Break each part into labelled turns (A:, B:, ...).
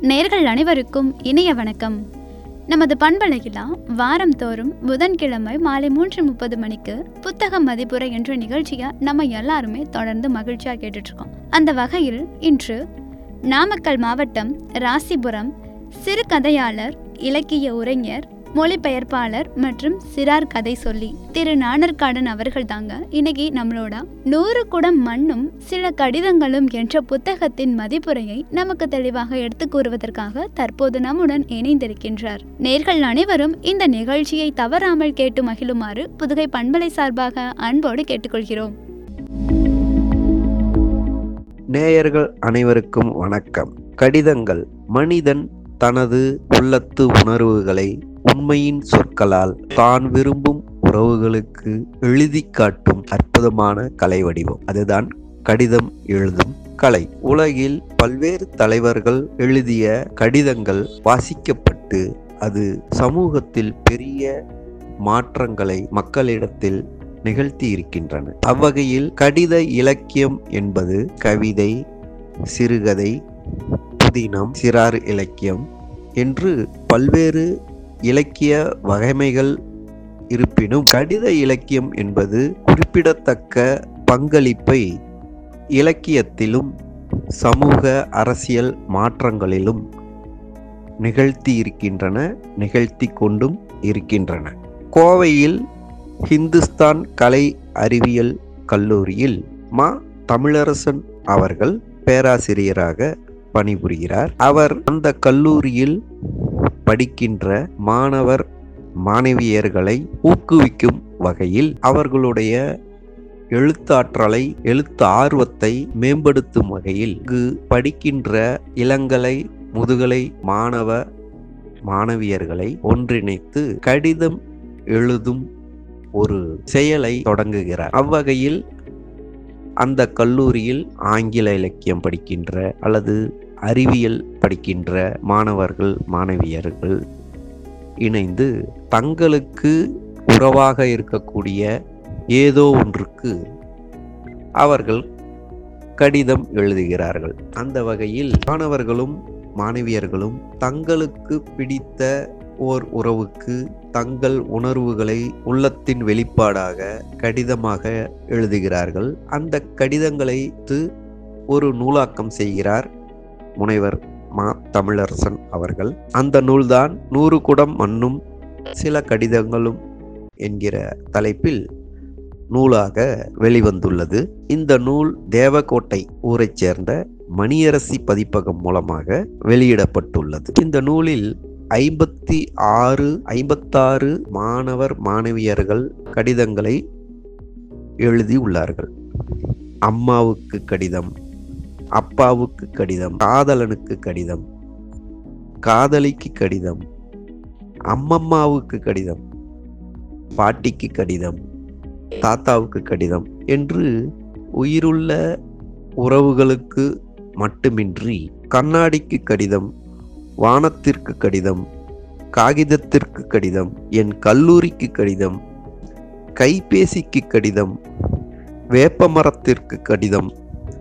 A: நேர்கள் அனைவருக்கும் இனிய வணக்கம் நமது பண்பலையிலா வாரம் தோறும் புதன்கிழமை மாலை மூன்று முப்பது மணிக்கு புத்தக மதிப்புரை என்ற நிகழ்ச்சியை நம்ம எல்லாருமே தொடர்ந்து மகிழ்ச்சியாக கேட்டுட்டு இருக்கோம் அந்த வகையில் இன்று நாமக்கல் மாவட்டம் ராசிபுரம் சிறுகதையாளர் இலக்கிய உரைஞர் மொழிபெயர்ப்பாளர் மற்றும் சிறார் கதை சொல்லி திரு நாணர்காடன் அவர்கள் தாங்க இன்னைக்கு நம்மளோட நூறு குடம் மண்ணும் சில கடிதங்களும் என்ற புத்தகத்தின் மதிப்புரையை நமக்கு தெளிவாக எடுத்து கூறுவதற்காக தற்போது நம்முடன் இணைந்திருக்கின்றார் நேர்கள் அனைவரும் இந்த நிகழ்ச்சியை தவறாமல் கேட்டு மகிழுமாறு புதுகை பண்பலை சார்பாக அன்போடு கேட்டுக்கொள்கிறோம்
B: நேயர்கள் அனைவருக்கும் வணக்கம் கடிதங்கள் மனிதன் தனது உள்ளத்து உணர்வுகளை உண்மையின் சொற்களால் தான் விரும்பும் உறவுகளுக்கு எழுதி காட்டும் அற்புதமான கலை வடிவம் அதுதான் கடிதம் எழுதும் கலை உலகில் பல்வேறு தலைவர்கள் எழுதிய கடிதங்கள் வாசிக்கப்பட்டு அது சமூகத்தில் பெரிய மாற்றங்களை மக்களிடத்தில் நிகழ்த்தி இருக்கின்றன அவ்வகையில் கடித இலக்கியம் என்பது கவிதை சிறுகதை புதினம் சிறார் இலக்கியம் என்று பல்வேறு இலக்கிய வகைமைகள் இருப்பினும் கடித இலக்கியம் என்பது குறிப்பிடத்தக்க பங்களிப்பை இலக்கியத்திலும் சமூக அரசியல் மாற்றங்களிலும் நிகழ்த்தி இருக்கின்றன நிகழ்த்தி கொண்டும் இருக்கின்றன கோவையில் ஹிந்துஸ்தான் கலை அறிவியல் கல்லூரியில் மா தமிழரசன் அவர்கள் பேராசிரியராக பணிபுரிகிறார் அவர் அந்த கல்லூரியில் படிக்கின்ற மாணவர் மாணவியர்களை ஊக்குவிக்கும் வகையில் அவர்களுடைய எழுத்தாற்றலை எழுத்து ஆர்வத்தை மேம்படுத்தும் வகையில் இங்கு படிக்கின்ற இளங்கலை முதுகலை மாணவ மாணவியர்களை ஒன்றிணைத்து கடிதம் எழுதும் ஒரு செயலை தொடங்குகிறார் அவ்வகையில் அந்த கல்லூரியில் ஆங்கில இலக்கியம் படிக்கின்ற அல்லது அறிவியல் படிக்கின்ற மாணவர்கள் மாணவியர்கள் இணைந்து தங்களுக்கு உறவாக இருக்கக்கூடிய ஏதோ ஒன்றுக்கு அவர்கள் கடிதம் எழுதுகிறார்கள் அந்த வகையில் மாணவர்களும் மாணவியர்களும் தங்களுக்கு பிடித்த ஓர் உறவுக்கு தங்கள் உணர்வுகளை உள்ளத்தின் வெளிப்பாடாக கடிதமாக எழுதுகிறார்கள் அந்த கடிதங்களை ஒரு நூலாக்கம் செய்கிறார் முனைவர் மா தமிழரசன் அவர்கள் அந்த நூல்தான் நூறு குடம் மண்ணும் சில கடிதங்களும் என்கிற தலைப்பில் நூலாக வெளிவந்துள்ளது இந்த நூல் தேவக்கோட்டை ஊரைச் சேர்ந்த மணியரசி பதிப்பகம் மூலமாக வெளியிடப்பட்டுள்ளது இந்த நூலில் ஐம்பத்தி ஆறு ஐம்பத்தாறு மாணவர் மாணவியர்கள் கடிதங்களை எழுதியுள்ளார்கள் அம்மாவுக்கு கடிதம் அப்பாவுக்கு கடிதம் காதலனுக்கு கடிதம் காதலிக்கு கடிதம் அம்மம்மாவுக்கு கடிதம் பாட்டிக்கு கடிதம் தாத்தாவுக்கு கடிதம் என்று உயிருள்ள உறவுகளுக்கு மட்டுமின்றி கண்ணாடிக்கு கடிதம் வானத்திற்கு கடிதம் காகிதத்திற்கு கடிதம் என் கல்லூரிக்கு கடிதம் கைபேசிக்கு கடிதம் வேப்பமரத்திற்கு கடிதம்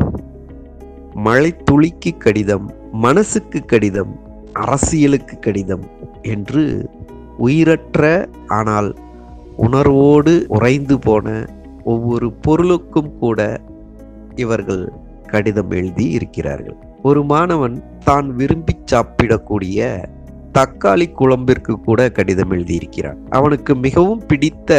B: மழை துளிக்கு கடிதம் மனசுக்கு கடிதம் அரசியலுக்கு கடிதம் என்று உயிரற்ற ஆனால் உணர்வோடு உறைந்து போன ஒவ்வொரு பொருளுக்கும் கூட இவர்கள் கடிதம் எழுதி இருக்கிறார்கள் ஒரு மாணவன் தான் விரும்பி சாப்பிடக்கூடிய தக்காளி குழம்பிற்கு கூட கடிதம் எழுதியிருக்கிறான் அவனுக்கு மிகவும் பிடித்த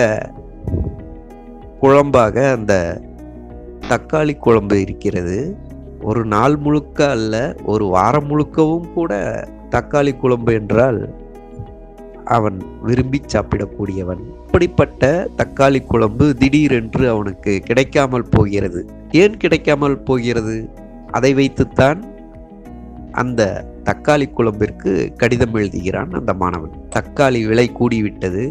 B: குழம்பாக அந்த தக்காளி குழம்பு இருக்கிறது ஒரு நாள் முழுக்க அல்ல ஒரு வாரம் முழுக்கவும் கூட தக்காளி குழம்பு என்றால் அவன் விரும்பி சாப்பிடக்கூடியவன் அப்படிப்பட்ட தக்காளி குழம்பு திடீரென்று அவனுக்கு கிடைக்காமல் போகிறது ஏன் கிடைக்காமல் போகிறது அதை வைத்துத்தான் அந்த தக்காளி குழம்பிற்கு கடிதம் எழுதுகிறான் அந்த மாணவன் தக்காளி விலை கூடிவிட்டது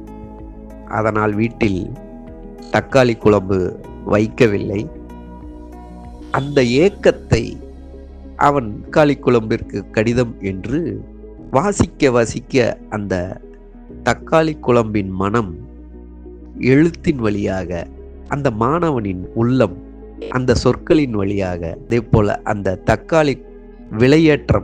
B: அதனால் வீட்டில் தக்காளி குழம்பு வைக்கவில்லை அந்த ஏக்கத்தை அவன் தக்காளி குழம்பிற்கு கடிதம் என்று வாசிக்க வாசிக்க அந்த தக்காளி குழம்பின் மனம் எழுத்தின் வழியாக அந்த மாணவனின் உள்ளம் அந்த சொற்களின் வழியாக அதே போல அந்த தக்காளி விலையேற்றம்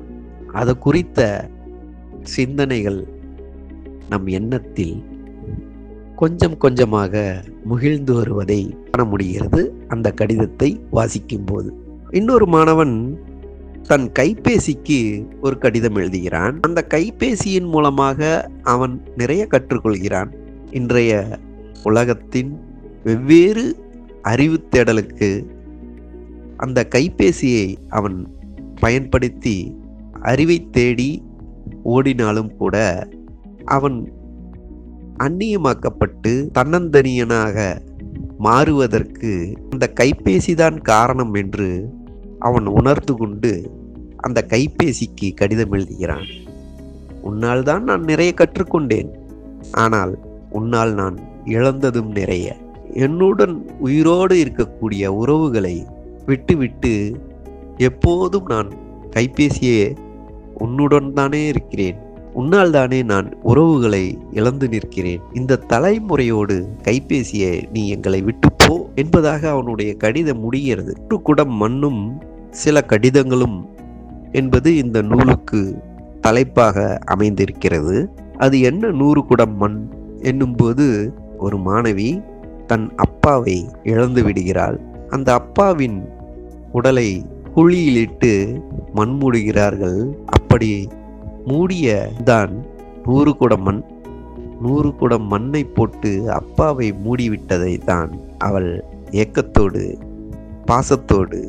B: அது குறித்த சிந்தனைகள் நம் எண்ணத்தில் கொஞ்சம் கொஞ்சமாக முகிழ்ந்து வருவதை காண முடிகிறது அந்த கடிதத்தை வாசிக்கும் போது இன்னொரு மாணவன் தன் கைபேசிக்கு ஒரு கடிதம் எழுதுகிறான் அந்த கைபேசியின் மூலமாக அவன் நிறைய கற்றுக்கொள்கிறான் இன்றைய உலகத்தின் வெவ்வேறு அறிவு தேடலுக்கு அந்த கைபேசியை அவன் பயன்படுத்தி அறிவை தேடி ஓடினாலும் கூட அவன் அந்நியமாக்கப்பட்டு தன்னந்தனியனாக மாறுவதற்கு அந்த கைபேசிதான் காரணம் என்று அவன் உணர்ந்து கொண்டு அந்த கைபேசிக்கு கடிதம் எழுதுகிறான் உன்னால் தான் நான் நிறைய கற்றுக்கொண்டேன் ஆனால் உன்னால் நான் இழந்ததும் நிறைய என்னுடன் உயிரோடு இருக்கக்கூடிய உறவுகளை விட்டுவிட்டு எப்போதும் நான் கைபேசியே உன்னுடன் தானே இருக்கிறேன் உன்னால் தானே நான் உறவுகளை இழந்து நிற்கிறேன் இந்த தலைமுறையோடு கைபேசியை நீ எங்களை விட்டு போ என்பதாக அவனுடைய கடிதம் முடிகிறது ஒரு குடம் மண்ணும் சில கடிதங்களும் என்பது இந்த நூலுக்கு தலைப்பாக அமைந்திருக்கிறது அது என்ன நூறு குடம் மண் என்னும்போது ஒரு மாணவி தன் அப்பாவை இழந்து விடுகிறாள் அந்த அப்பாவின் உடலை குழியிலிட்டு மண் மூடுகிறார்கள் அப்படி மூடிய தான் நூறு குடம் மண் நூறு குடம் மண்ணை போட்டு அப்பாவை மூடிவிட்டதை தான் அவள் ஏக்கத்தோடு பாசத்தோடு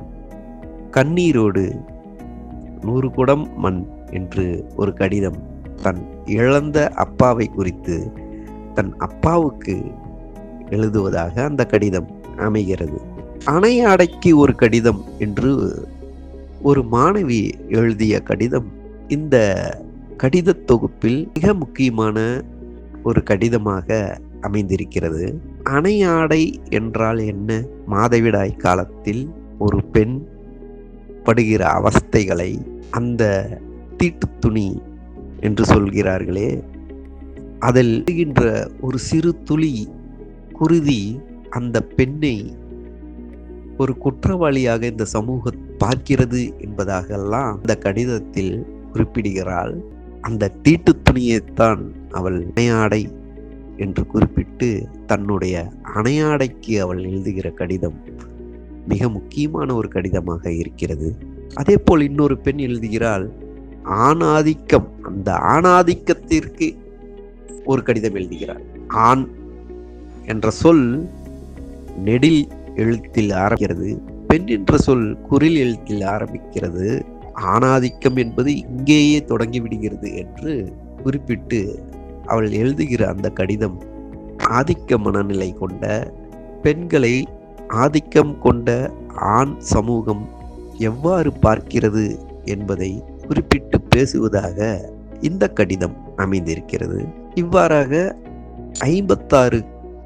B: கண்ணீரோடு நூறு குடம் மண் என்று ஒரு கடிதம் தன் இழந்த அப்பாவை குறித்து தன் அப்பாவுக்கு எழுதுவதாக அந்த கடிதம் அமைகிறது அணை அடைக்கு ஒரு கடிதம் என்று ஒரு மாணவி எழுதிய கடிதம் இந்த கடித தொகுப்பில் மிக முக்கியமான ஒரு கடிதமாக அமைந்திருக்கிறது அணை ஆடை என்றால் என்ன மாதவிடாய் காலத்தில் ஒரு பெண் படுகிற அவஸ்தைகளை அந்த தீட்டு துணி என்று சொல்கிறார்களே அதில் விழுகின்ற ஒரு சிறு துளி குருதி அந்த பெண்ணை ஒரு குற்றவாளியாக இந்த சமூகம் பார்க்கிறது என்பதாகலாம் அந்த கடிதத்தில் குறிப்பிடுகிறாள் அந்த தீட்டு துணியைத்தான் அவள் அணையாடை என்று குறிப்பிட்டு தன்னுடைய அணையாடைக்கு அவள் எழுதுகிற கடிதம் மிக முக்கியமான ஒரு கடிதமாக இருக்கிறது அதே போல் இன்னொரு பெண் எழுதுகிறாள் ஆணாதிக்கம் அந்த ஆணாதிக்கத்திற்கு ஒரு கடிதம் எழுதுகிறாள் ஆண் என்ற சொல் நெடில் எழுத்தில் ஆரம்பிக்கிறது பெண் என்ற சொல் குரில் எழுத்தில் ஆரம்பிக்கிறது ஆணாதிக்கம் என்பது இங்கேயே தொடங்கி விடுகிறது என்று குறிப்பிட்டு அவள் எழுதுகிற அந்த கடிதம் ஆதிக்க மனநிலை கொண்ட பெண்களை ஆதிக்கம் கொண்ட ஆண் சமூகம் எவ்வாறு பார்க்கிறது என்பதை குறிப்பிட்டு பேசுவதாக இந்த கடிதம் அமைந்திருக்கிறது இவ்வாறாக ஐம்பத்தாறு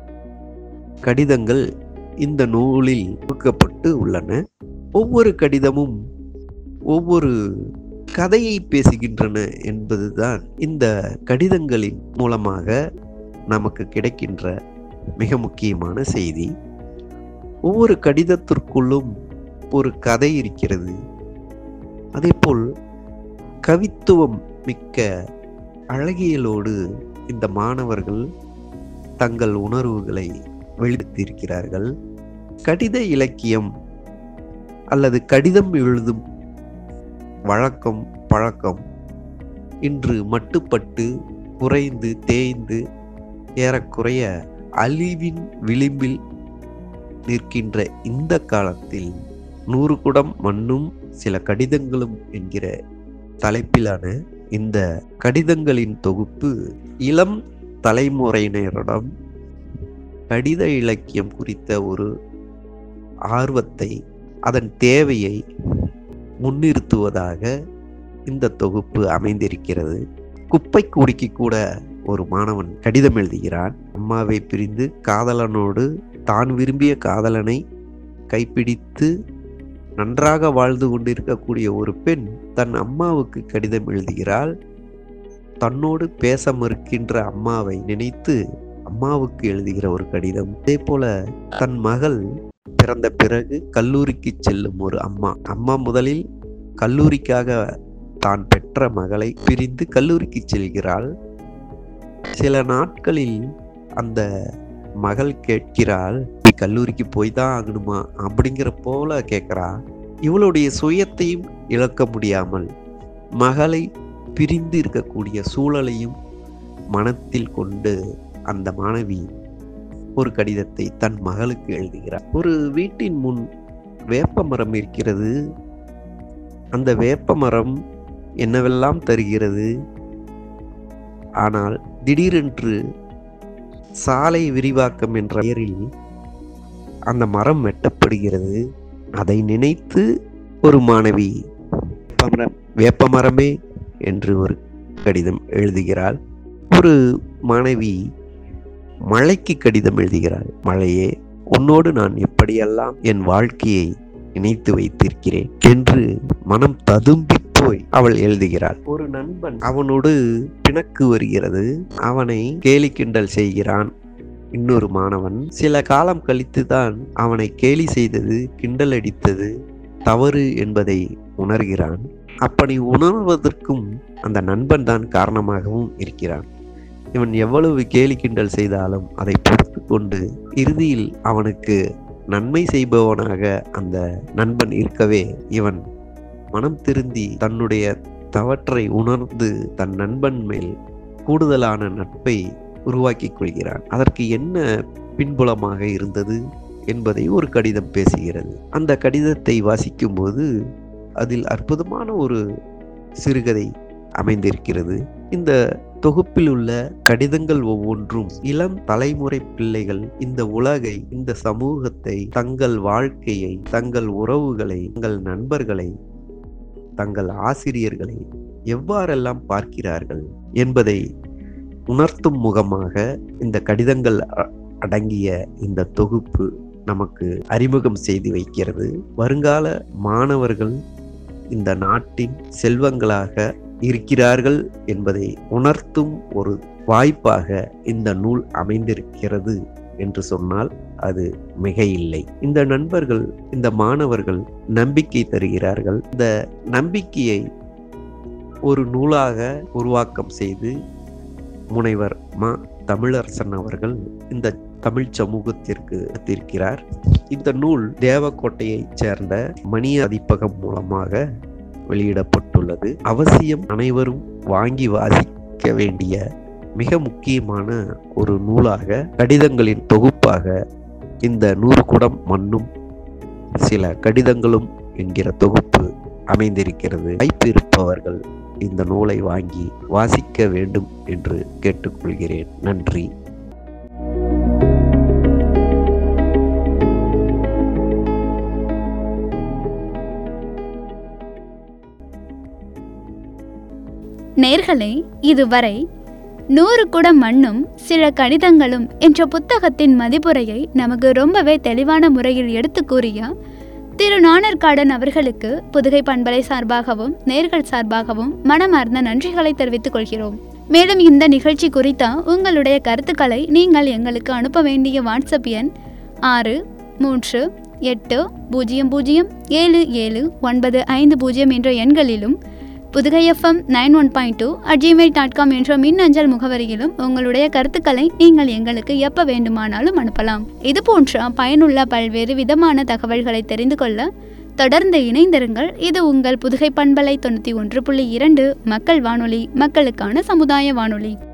B: கடிதங்கள் இந்த நூலில் கொடுக்கப்பட்டு உள்ளன ஒவ்வொரு கடிதமும் ஒவ்வொரு கதையை பேசுகின்றன என்பதுதான் இந்த கடிதங்களின் மூலமாக நமக்கு கிடைக்கின்ற மிக முக்கியமான செய்தி ஒவ்வொரு கடிதத்திற்குள்ளும் ஒரு கதை இருக்கிறது அதேபோல் கவித்துவம் மிக்க அழகியலோடு இந்த மாணவர்கள் தங்கள் உணர்வுகளை வெளிப்படுத்தியிருக்கிறார்கள் கடித இலக்கியம் அல்லது கடிதம் எழுதும் வழக்கம் பழக்கம் இன்று மட்டுப்பட்டு குறைந்து தேய்ந்து ஏறக்குறைய அழிவின் விளிம்பில் நிற்கின்ற இந்த காலத்தில் நூறு குடம் மண்ணும் சில கடிதங்களும் என்கிற தலைப்பிலான இந்த கடிதங்களின் தொகுப்பு இளம் தலைமுறையினரிடம் கடித இலக்கியம் குறித்த ஒரு ஆர்வத்தை அதன் தேவையை முன்னிறுத்துவதாக இந்த தொகுப்பு அமைந்திருக்கிறது குப்பை கூடிக்கு கூட ஒரு மாணவன் கடிதம் எழுதுகிறான் அம்மாவை பிரிந்து காதலனோடு தான் விரும்பிய காதலனை கைப்பிடித்து நன்றாக வாழ்ந்து கொண்டிருக்கக்கூடிய ஒரு பெண் தன் அம்மாவுக்கு கடிதம் எழுதுகிறாள் தன்னோடு பேச மறுக்கின்ற அம்மாவை நினைத்து அம்மாவுக்கு எழுதுகிற ஒரு கடிதம் அதே போல தன் மகள் பிறந்த பிறகு கல்லூரிக்கு செல்லும் ஒரு அம்மா அம்மா முதலில் கல்லூரிக்காக தான் பெற்ற மகளை பிரிந்து கல்லூரிக்கு செல்கிறாள் சில நாட்களில் அந்த மகள் கேட்கிறாள் "நீ கல்லூரிக்கு போய் தான் ஆகணுமா அப்படிங்கிற போல கேட்கிறா இவளுடைய சுயத்தையும் இழக்க முடியாமல் மகளை பிரிந்து இருக்கக்கூடிய சூழலையும் மனத்தில் கொண்டு அந்த மாணவி ஒரு கடிதத்தை தன் மகளுக்கு எழுதுகிறார் ஒரு வீட்டின் முன் வேப்ப மரம் இருக்கிறது அந்த வேப்ப மரம் என்னவெல்லாம் தருகிறது ஆனால் திடீரென்று சாலை விரிவாக்கம் என்ற பெயரில் அந்த மரம் வெட்டப்படுகிறது அதை நினைத்து ஒரு மாணவி "வேப்பமரம், வேப்பமரமே என்று ஒரு கடிதம் எழுதுகிறாள் ஒரு மாணவி மழைக்கு கடிதம் எழுதுகிறாள் மழையே உன்னோடு நான் எப்படியெல்லாம் என் வாழ்க்கையை இணைத்து வைத்திருக்கிறேன் என்று மனம் ததும்பி போய் அவள் எழுதுகிறாள் ஒரு நண்பன் அவனோடு பிணக்கு வருகிறது அவனை கேலி கிண்டல் செய்கிறான் இன்னொரு மாணவன் சில காலம் கழித்து தான் அவனை கேலி செய்தது கிண்டல் அடித்தது தவறு என்பதை உணர்கிறான் அப்படி உணர்வதற்கும் அந்த நண்பன் தான் காரணமாகவும் இருக்கிறான் இவன் எவ்வளவு கேலி கிண்டல் செய்தாலும் அதை பொறுத்து கொண்டு இறுதியில் அவனுக்கு நன்மை செய்பவனாக அந்த நண்பன் இருக்கவே இவன் மனம் திருந்தி தன்னுடைய தவற்றை உணர்ந்து தன் நண்பன் மேல் கூடுதலான நட்பை உருவாக்கிக் கொள்கிறான் அதற்கு என்ன பின்புலமாக இருந்தது என்பதை ஒரு கடிதம் பேசுகிறது அந்த கடிதத்தை வாசிக்கும்போது அதில் அற்புதமான ஒரு சிறுகதை அமைந்திருக்கிறது இந்த தொகுப்பில் உள்ள கடிதங்கள் ஒவ்வொன்றும் இளம் தலைமுறை பிள்ளைகள் இந்த உலகை இந்த சமூகத்தை தங்கள் வாழ்க்கையை தங்கள் உறவுகளை தங்கள் நண்பர்களை தங்கள் ஆசிரியர்களை எவ்வாறெல்லாம் பார்க்கிறார்கள் என்பதை உணர்த்தும் முகமாக இந்த கடிதங்கள் அ- அடங்கிய இந்த தொகுப்பு நமக்கு அறிமுகம் செய்து வைக்கிறது வருங்கால மாணவர்கள் இந்த நாட்டின் செல்வங்களாக இருக்கிறார்கள் என்பதை உணர்த்தும் ஒரு வாய்ப்பாக இந்த நூல் அமைந்திருக்கிறது என்று சொன்னால் அது மிக இல்லை இந்த நண்பர்கள் இந்த மாணவர்கள் நம்பிக்கை தருகிறார்கள் இந்த நம்பிக்கையை ஒரு நூலாக உருவாக்கம் செய்து முனைவர் மா தமிழரசன் அவர்கள் இந்த தமிழ் சமூகத்திற்கு தீர்க்கிறார் இந்த நூல் தேவக்கோட்டையைச் சேர்ந்த மணி பதிப்பகம் மூலமாக வெளியிடப்பட்டுள்ளது அவசியம் அனைவரும் வாங்கி வாசிக்க வேண்டிய மிக முக்கியமான ஒரு நூலாக கடிதங்களின் தொகுப்பாக இந்த நூறு குடம் மண்ணும் சில கடிதங்களும் என்கிற தொகுப்பு அமைந்திருக்கிறது வாய்ப்பு இருப்பவர்கள் இந்த நூலை வாங்கி வாசிக்க வேண்டும் என்று கேட்டுக்கொள்கிறேன் நன்றி
A: நேர்களே இதுவரை நூறு குடம் மண்ணும் சில கடிதங்களும் என்ற புத்தகத்தின் மதிப்புரையை நமக்கு ரொம்பவே தெளிவான முறையில் எடுத்து கூறிய திரு நாணர்காடன் அவர்களுக்கு புதுகை பண்பலை சார்பாகவும் நேர்கள் சார்பாகவும் மனமார்ந்த நன்றிகளை தெரிவித்துக் கொள்கிறோம் மேலும் இந்த நிகழ்ச்சி குறித்த உங்களுடைய கருத்துக்களை நீங்கள் எங்களுக்கு அனுப்ப வேண்டிய வாட்ஸ்அப் எண் ஆறு மூன்று எட்டு பூஜ்ஜியம் பூஜ்ஜியம் ஏழு ஏழு ஒன்பது ஐந்து பூஜ்ஜியம் என்ற எண்களிலும் Pudugai FM nine one point two at Gmail dot com என்ற மின்னஞ்சல் முகவரியிலும் உங்களுடைய கருத்துக்களை நீங்கள் எங்களுக்கு எப்போ வேண்டுமானாலும் அனுப்பலாம் இது போன்ற பயனுள்ள பல்வேறு விதமான தகவல்களை தெரிந்து கொள்ள தொடர்ந்து இணைந்திருங்கள் இது உங்கள் புதுகை பண்பலை தொண்ணூற்றி ஒன்று புள்ளி இரண்டு மக்கள் வானொலி மக்களுக்கான சமுதாய வானொலி